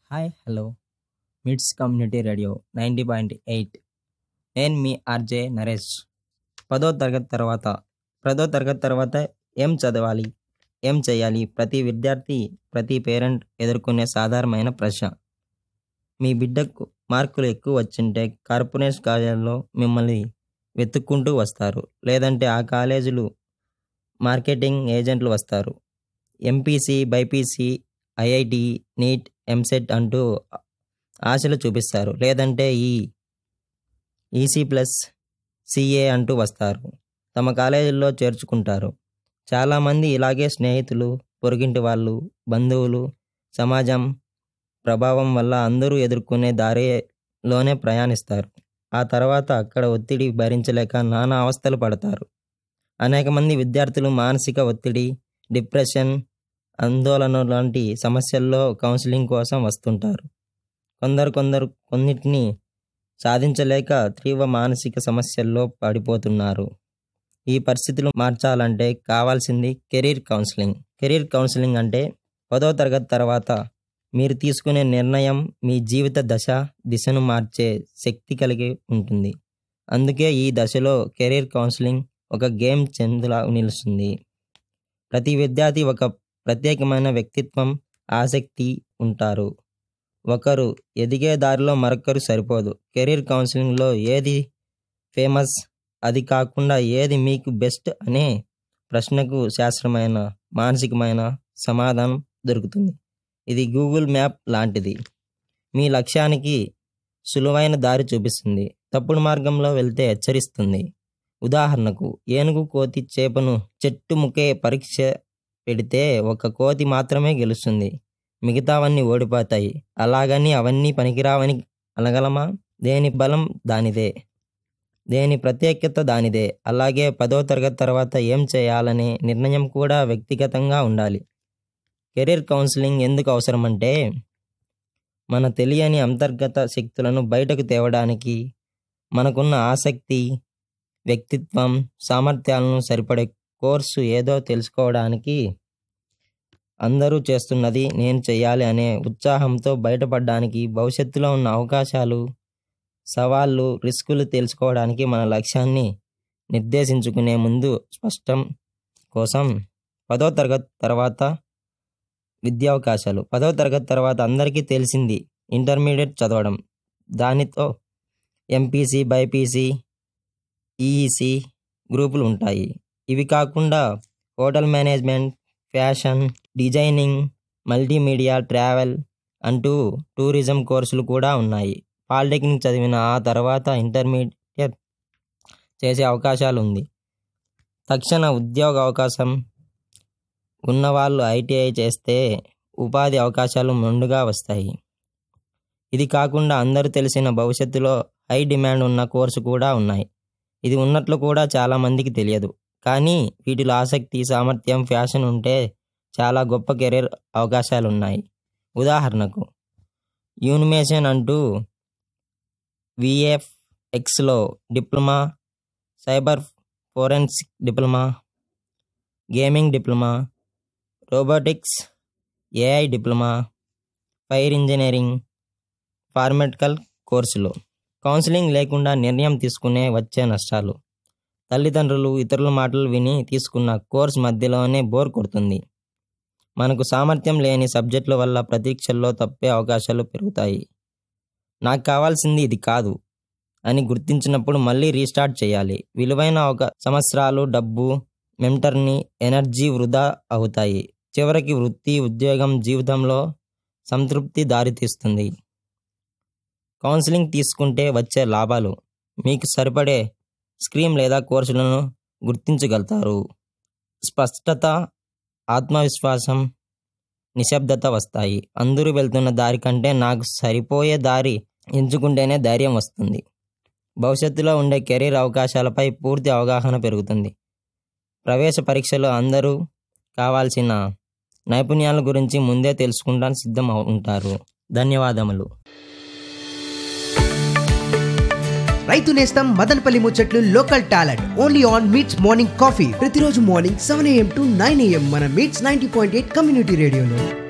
hi hello MITS community radio ninety point eight నేను మీ RJ Naresh పదో తరగతి తర్వాత పదో తరగతి తర్వాత ఏం చదవాలి ఏం చేయాలి ప్రతి విద్యార్థి ప్రతి పేరెంట్ ఎదుర్కొనే సాధారణమైన ప్రశ్న మీ బిడ్డకు మార్కులు ఎక్కువ వచ్చింటే కార్పొరేట్ కాలేజీలో మిమ్మల్ని వెతుక్కుంటూ వస్తారు లేదంటే ఆ కాలేజీలు మార్కెటింగ్ ఏజెంట్లు వస్తారు MPC BiPC IIT NEET EAMCET అంటూ ఆశలు చూపిస్తారు లేదంటే ఈ ఈసీ ప్లస్ సిఏ అంటూ వస్తారు తమ కాలేజీల్లో చేర్చుకుంటారు చాలామంది ఇలాగే స్నేహితులు పొరుగింటి వాళ్ళు బంధువులు సమాజం ప్రభావం వల్ల అందరూ ఎదుర్కొనే దారిలోనే ప్రయాణిస్తారు ఆ తర్వాత అక్కడ ఒత్తిడి భరించలేక నానా అవస్థలు పడతారు అనేక మంది విద్యార్థులు మానసిక ఒత్తిడి డిప్రెషన్ ఆందోళన లాంటి సమస్యల్లో కౌన్సిలింగ్ కోసం వస్తుంటారు కొందరు కొందరు కొన్నిటిని సాధించలేక తీవ్ర మానసిక సమస్యల్లో పడిపోతున్నారు ఈ పరిస్థితులు మార్చాలంటే కావాల్సింది కెరీర్ కౌన్సిలింగ్ కెరీర్ కౌన్సిలింగ్ అంటే పదో తరగతి తర్వాత మీరు తీసుకునే నిర్ణయం మీ జీవిత దశ దిశను మార్చే శక్తి కలిగి ఉంటుంది అందుకే ఈ దశలో కెరీర్ కౌన్సిలింగ్ ఒక గేమ్ చెందులా నిలుస్తుంది ప్రతి విద్యార్థి ఒక ప్రత్యేకమైన వ్యక్తిత్వం ఆసక్తి ఉంటారు ఒకరు ఎదిగే దారిలో మరొకరు సరిపోదు కెరీర్ కౌన్సిలింగ్లో ఏది ఫేమస్ అది కాకుండా ఏది మీకు బెస్ట్ అనే ప్రశ్నకు శాస్త్రమైన మానసికమైన సమాధానం దొరుకుతుంది ఇది గూగుల్ మ్యాప్ లాంటిది మీ లక్ష్యానికి సులువైన దారి చూపిస్తుంది తప్పుడు మార్గంలో వెళ్తే హెచ్చరిస్తుంది ఉదాహరణకు ఏనుగు కోతి చేపను చెట్టు ముకే పరీక్ష పెడితే ఒక కోతి మాత్రమే గెలుస్తుంది మిగతావన్నీ ఓడిపోతాయి అలాగని అవన్నీ పనికిరావని అనగలమా దేని బలం దానిదే దేని ప్రత్యేకత దానిదే అలాగే పదో తరగతి తర్వాత ఏం చేయాలనే నిర్ణయం కూడా వ్యక్తిగతంగా ఉండాలి కెరీర్ కౌన్సిలింగ్ ఎందుకు అవసరమంటే మన తెలియని అంతర్గత శక్తులను బయటకు తేవడానికి మనకున్న ఆసక్తి వ్యక్తిత్వం సామర్థ్యాలను సరిపడే కోర్సు ఏదో తెలుసుకోవడానికి అందరూ చేస్తున్నది నేను చేయాలి అనే ఉత్సాహంతో బయటపడడానికి భవిష్యత్తులో ఉన్న అవకాశాలు సవాళ్ళు రిస్కులు తెలుసుకోవడానికి మన లక్ష్యాన్ని నిర్దేశించుకునే ముందు స్పష్టం కోసం పదో తరగతి తర్వాత విద్యావకాశాలు పదో తరగతి తర్వాత అందరికీ తెలిసింది ఇంటర్మీడియట్ చదవడం దానితో ఎంపీసీ బైపీసీ ఈఈసి గ్రూపులు ఉంటాయి ఇవి కాకుండా hotel management fashion designing multimedia travel అంటూ టూరిజం కోర్సులు కూడా ఉన్నాయి పాలిటెక్నిక్ చదివిన ఆ తర్వాత ఇంటర్మీడియట్ చేసే అవకాశాలు ఉంది తక్షణ ఉద్యోగ అవకాశం ఉన్నవాళ్ళు ఐటీఐ చేస్తే ఉపాధి అవకాశాలు మెండుగా వస్తాయి ఇది కాకుండా అందరూ తెలిసిన భవిష్యత్తులో హై డిమాండ్ ఉన్న కోర్సు కూడా ఉన్నాయి ఇది ఉన్నట్లు కూడా చాలామందికి తెలియదు కానీ వీటిలో ఆసక్తి సామర్థ్యం ఫ్యాషన్ ఉంటే చాలా గొప్ప కెరీర్ అవకాశాలు ఉన్నాయి ఉదాహరణకు యూనిమేషన్ అంటూ విఎఫ్ఎక్స్లో diploma cyber forensic diploma gaming diploma robotics AI diploma fire engineering ఫార్మెటికల్ కోర్సులు కౌన్సిలింగ్ లేకుండా నిర్ణయం తీసుకునే వచ్చే నష్టాలు తల్లిదండ్రులు ఇతరుల మాటలు విని తీసుకున్న కోర్స్ మధ్యలోనే బోర్ కొడుతుంది మనకు సామర్థ్యం లేని సబ్జెక్టుల వల్ల పరీక్షల్లో తప్పే అవకాశాలు పెరుగుతాయి నాకు కావాల్సింది ఇది కాదు అని గుర్తించినప్పుడు మళ్ళీ రీస్టార్ట్ చేయాలి విలువైన ఒక సంవత్సరాలు డబ్బు మెంటర్ని ఎనర్జీ వృధా అవుతాయి చివరికి వృత్తి ఉద్యోగం జీవితంలో సంతృప్తి దారితీస్తుంది కౌన్సిలింగ్ తీసుకుంటే వచ్చే లాభాలు మీకు సరిపడే స్క్రీమ్ లేదా కోర్సులను గుర్తించగలుగుతారు స్పష్టత ఆత్మవిశ్వాసం నిశ్శబ్దత వస్తాయి అందరూ వెళ్తున్న దారి కంటే నాకు సరిపోయే దారి ఎంచుకుంటేనే ధైర్యం వస్తుంది భవిష్యత్తులో ఉండే కెరీర్ అవకాశాలపై పూర్తి అవగాహన పెరుగుతుంది ప్రవేశ పరీక్షలో అందరూ కావాల్సిన నైపుణ్యాల గురించి ముందే తెలుసుకుంటానికి సిద్ధం ఉంటారు ధన్యవాదములు రైతు నేస్తం మదనపల్లి ముచ్చట్లు local talent only on MITS morning coffee ప్రతిరోజు morning seven AM to nine AM మన MITS ninety point eight community రేడియోలో